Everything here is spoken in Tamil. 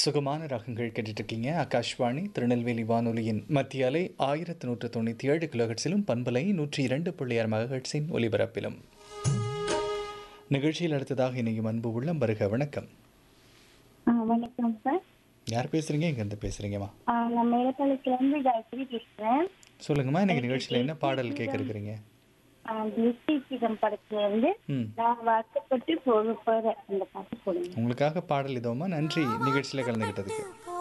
சுகமான ராகங்கள் கேட்டுட்டு இருக்கீங்க ஆகாஷ்வாணி திருநெல்வேலி வானொலியின் மத்திய அலை ஆயிரத்தி நூற்று தொண்ணூற்றி ஏழு கிலோஹெட்ஸிலும் பண்பலை நூற்றி இரண்டு புள்ளி ஆறு மெகாஹெட்ஸின் ஒலிபரப்பிலும் நிகழ்ச்சியில் அடுத்ததாக இணையும் அன்பு உள்ளம் வருக வணக்கம் ஆ வணக்கம் சார் யார் பேசுறீங்க எங்கேருந்து பேசுறீங்கம்மா ஆ, நான் மேலப்பாளையத்துலேருந்து காயத்ரி பேசுகிறேன் சொல்லுங்கம்மா இன்னைக்கு நிகழ்ச்சியில் என்ன பாடல் கேட்க இருக்கிறீங்க தேசியம் படத்துலேருந்து ம் நான் வாக்கப்பட்டு போக போகிறேன் அந்த பாட்டு போடுங்க உங்களுக்காக பாடல் இதோமா நன்றி நிகழ்ச்சியில் கலந்துக்கிட்டதுக்கு